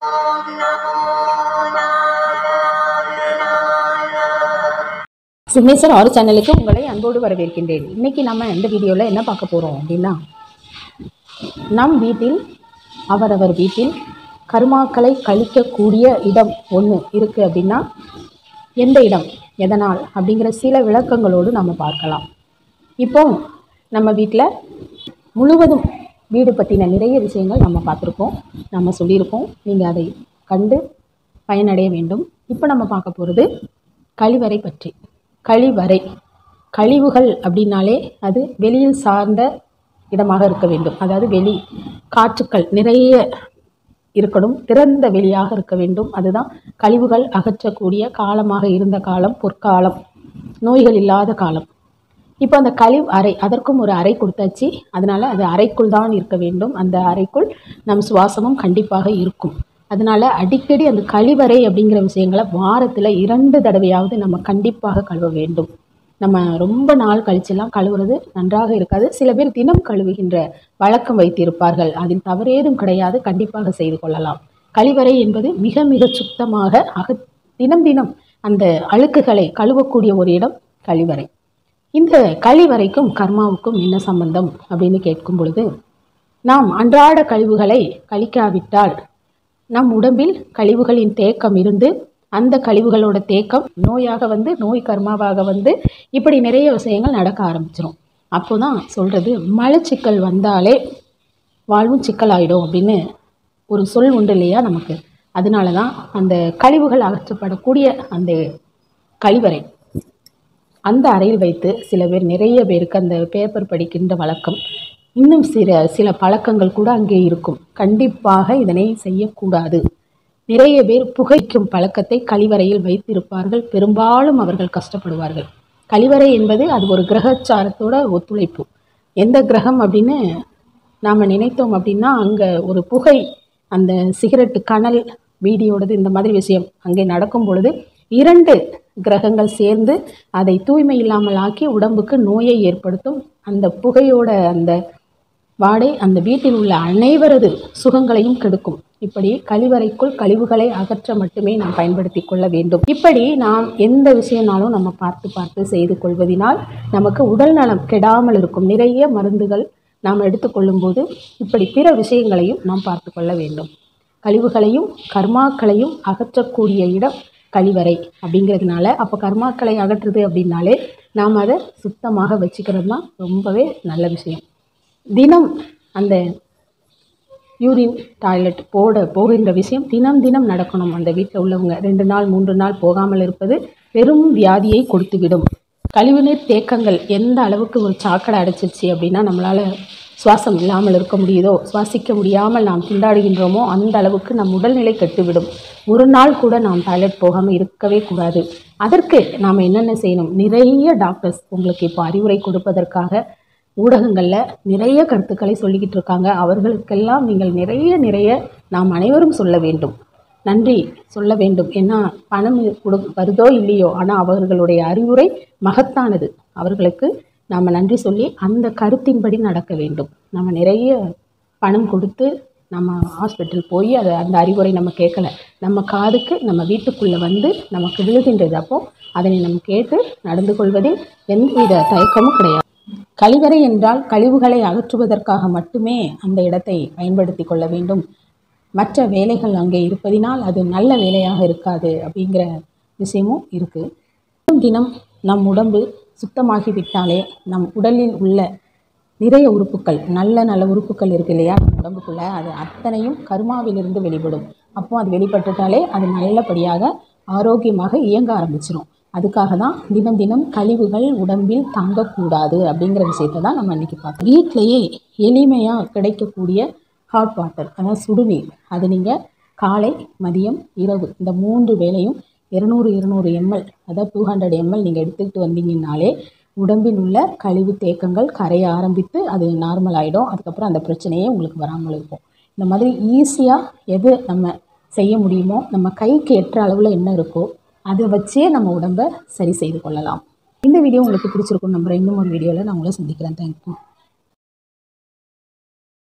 signature ஆறு சேனலுக்கு உங்களை அன்போடு வரவேற்கின்றேன் இன்னைக்கு நம்ம இந்த வீடியோவில் என்ன பார்க்க போகிறோம் அப்படின்னா நம் வீட்டில் அவரவர் வீட்டில் கர்மாக்களை கழிக்கக்கூடிய இடம் ஒன்று இருக்குது அப்படின்னா எந்த இடம் எதனால் அப்படிங்கிற சில விளக்கங்களோடு நம்ம பார்க்கலாம் இப்போ நம்ம வீட்டில் முழுவதும் வீடு பற்றின நிறைய விஷயங்கள் நம்ம பார்த்துருக்கோம் நம்ம சொல்லியிருக்கோம் நீங்கள் அதை கண்டு பயனடைய வேண்டும் இப்போ நம்ம பார்க்க போகிறது கழிவறை பற்றி கழிவறை கழிவுகள் அப்படின்னாலே அது வெளியில் சார்ந்த இடமாக இருக்க வேண்டும் அதாவது வெளி காற்றுக்கள் நிறைய இருக்கணும் திறந்த வெளியாக இருக்க வேண்டும் அதுதான் கழிவுகள் அகற்றக்கூடிய காலமாக இருந்த காலம் பொற்காலம் நோய்கள் இல்லாத காலம் இப்போ அந்த கழிவு அறை அதற்கும் ஒரு அறை கொடுத்தாச்சு அதனால அது அறைக்குள் தான் இருக்க வேண்டும் அந்த அறைக்குள் நம் சுவாசமும் கண்டிப்பாக இருக்கும் அதனால அடிக்கடி அந்த கழிவறை அப்படிங்கிற விஷயங்களை வாரத்தில் இரண்டு தடவையாவது நம்ம கண்டிப்பாக கழுவ வேண்டும் நம்ம ரொம்ப நாள் கழிச்செல்லாம் கழுவுறது நன்றாக இருக்காது சில பேர் தினம் கழுவுகின்ற வழக்கம் வைத்திருப்பார்கள் அதில் தவறேதும் கிடையாது கண்டிப்பாக செய்து கொள்ளலாம் கழிவறை என்பது மிக மிக சுத்தமாக அக தினம் தினம் அந்த அழுக்குகளை கழுவக்கூடிய ஒரு இடம் கழிவறை இந்த கழிவறைக்கும் கர்மாவுக்கும் என்ன சம்பந்தம் அப்படின்னு கேட்கும் பொழுது நாம் அன்றாட கழிவுகளை கழிக்காவிட்டால் நம் உடம்பில் கழிவுகளின் தேக்கம் இருந்து அந்த கழிவுகளோட தேக்கம் நோயாக வந்து நோய் கர்மாவாக வந்து இப்படி நிறைய விஷயங்கள் நடக்க ஆரம்பிச்சிடும் அப்போ தான் சொல்கிறது மலச்சிக்கல் வந்தாலே வாழ்வும் சிக்கலாயிடும் அப்படின்னு ஒரு சொல் உண்டு இல்லையா நமக்கு அதனால தான் அந்த கழிவுகள் அகற்றப்படக்கூடிய அந்த கழிவறை அந்த அறையில் வைத்து சில பேர் நிறைய பேருக்கு அந்த பேப்பர் படிக்கின்ற வழக்கம் இன்னும் சில சில பழக்கங்கள் கூட அங்கே இருக்கும் கண்டிப்பாக இதனை செய்யக்கூடாது நிறைய பேர் புகைக்கும் பழக்கத்தை கழிவறையில் வைத்திருப்பார்கள் பெரும்பாலும் அவர்கள் கஷ்டப்படுவார்கள் கழிவறை என்பது அது ஒரு கிரகச்சாரத்தோட ஒத்துழைப்பு எந்த கிரகம் அப்படின்னு நாம் நினைத்தோம் அப்படின்னா அங்கே ஒரு புகை அந்த சிகரெட்டு கனல் வீடியோடது இந்த மாதிரி விஷயம் அங்கே நடக்கும் பொழுது இரண்டு கிரகங்கள் சேர்ந்து அதை தூய்மை இல்லாமல் ஆக்கி உடம்புக்கு நோயை ஏற்படுத்தும் அந்த புகையோட அந்த வாடை அந்த வீட்டில் உள்ள அனைவரது சுகங்களையும் கெடுக்கும் இப்படி கழிவறைக்குள் கழிவுகளை அகற்ற மட்டுமே நாம் பயன்படுத்தி கொள்ள வேண்டும் இப்படி நாம் எந்த விஷயம்னாலும் நம்ம பார்த்து பார்த்து செய்து கொள்வதினால் நமக்கு உடல் நலம் கெடாமல் இருக்கும் நிறைய மருந்துகள் நாம் எடுத்துக்கொள்ளும் போது இப்படி பிற விஷயங்களையும் நாம் பார்த்து கொள்ள வேண்டும் கழிவுகளையும் கர்மாக்களையும் அகற்றக்கூடிய இடம் கழிவறை அப்படிங்கிறதுனால அப்போ கர்மாக்களை அகற்றுது அப்படின்னாலே நாம் அதை சுத்தமாக வச்சுக்கிறது தான் ரொம்பவே நல்ல விஷயம் தினம் அந்த யூரின் டாய்லெட் போட போகின்ற விஷயம் தினம் தினம் நடக்கணும் அந்த வீட்டில் உள்ளவங்க ரெண்டு நாள் மூன்று நாள் போகாமல் இருப்பது பெரும் வியாதியை கொடுத்துவிடும் கழிவுநீர் தேக்கங்கள் எந்த அளவுக்கு ஒரு சாக்கடை அடைச்சிருச்சு அப்படின்னா நம்மளால் சுவாசம் இல்லாமல் இருக்க முடியுதோ சுவாசிக்க முடியாமல் நாம் திண்டாடுகின்றோமோ அந்த அளவுக்கு நம் உடல்நிலை கெட்டுவிடும் ஒரு நாள் கூட நாம் டாய்லெட் போகாமல் இருக்கவே கூடாது அதற்கு நாம் என்னென்ன செய்யணும் நிறைய டாக்டர்ஸ் உங்களுக்கு இப்போ அறிவுரை கொடுப்பதற்காக ஊடகங்களில் நிறைய கருத்துக்களை சொல்லிக்கிட்டு இருக்காங்க அவர்களுக்கெல்லாம் நீங்கள் நிறைய நிறைய நாம் அனைவரும் சொல்ல வேண்டும் நன்றி சொல்ல வேண்டும் ஏன்னா பணம் கொடு வருதோ இல்லையோ ஆனால் அவர்களுடைய அறிவுரை மகத்தானது அவர்களுக்கு நாம் நன்றி சொல்லி அந்த கருத்தின்படி நடக்க வேண்டும் நம்ம நிறைய பணம் கொடுத்து நம்ம ஹாஸ்பிட்டல் போய் அதை அந்த அறிவுரை நம்ம கேட்கல நம்ம காதுக்கு நம்ம வீட்டுக்குள்ளே வந்து நமக்கு விழுகின்றது அப்போது அதனை நம்ம கேட்டு நடந்து கொள்வதில் எந்தவித தயக்கமும் கிடையாது கழிவறை என்றால் கழிவுகளை அகற்றுவதற்காக மட்டுமே அந்த இடத்தை பயன்படுத்தி கொள்ள வேண்டும் மற்ற வேலைகள் அங்கே இருப்பதினால் அது நல்ல வேலையாக இருக்காது அப்படிங்கிற விஷயமும் இருக்குது தினம் தினம் நம் உடம்பு சுத்தமாகி விட்டாலே நம் உடலில் உள்ள நிறைய உறுப்புக்கள் நல்ல நல்ல உறுப்புக்கள் இருக்கு இல்லையா நம்ம உடம்புக்குள்ளே அது அத்தனையும் கர்மாவிலிருந்து வெளிப்படும் அப்போ அது வெளிப்பட்டுட்டாலே அது நல்லபடியாக ஆரோக்கியமாக இயங்க ஆரம்பிச்சிடும் அதுக்காக தான் தினம் தினம் கழிவுகள் உடம்பில் தங்கக்கூடாது அப்படிங்கிற விஷயத்தை தான் நம்ம இன்றைக்கி பார்த்தோம் வீட்டிலையே எளிமையாக கிடைக்கக்கூடிய ஹாட் வாட்டர் அதாவது சுடுநீர் அது நீங்கள் காலை மதியம் இரவு இந்த மூன்று வேளையும் இருநூறு இருநூறு எம்எல் அதாவது டூ ஹண்ட்ரட் எம்எல் நீங்கள் எடுத்துக்கிட்டு வந்தீங்கன்னாலே உடம்பில் உள்ள கழிவு தேக்கங்கள் கரைய ஆரம்பித்து அது நார்மல் ஆகிடும் அதுக்கப்புறம் அந்த பிரச்சனையே உங்களுக்கு வராமல் இருக்கும் இந்த மாதிரி ஈஸியாக எது நம்ம செய்ய முடியுமோ நம்ம கைக்கு எட்டுற அளவில் என்ன இருக்கோ அதை வச்சே நம்ம உடம்பை சரி செய்து கொள்ளலாம் இந்த வீடியோ உங்களுக்கு பிடிச்சிருக்கும் நம்புகிறேன் இன்னும் ஒரு வீடியோவில் நான் உங்களை சந்திக்கிறேன் தேங்க்யூ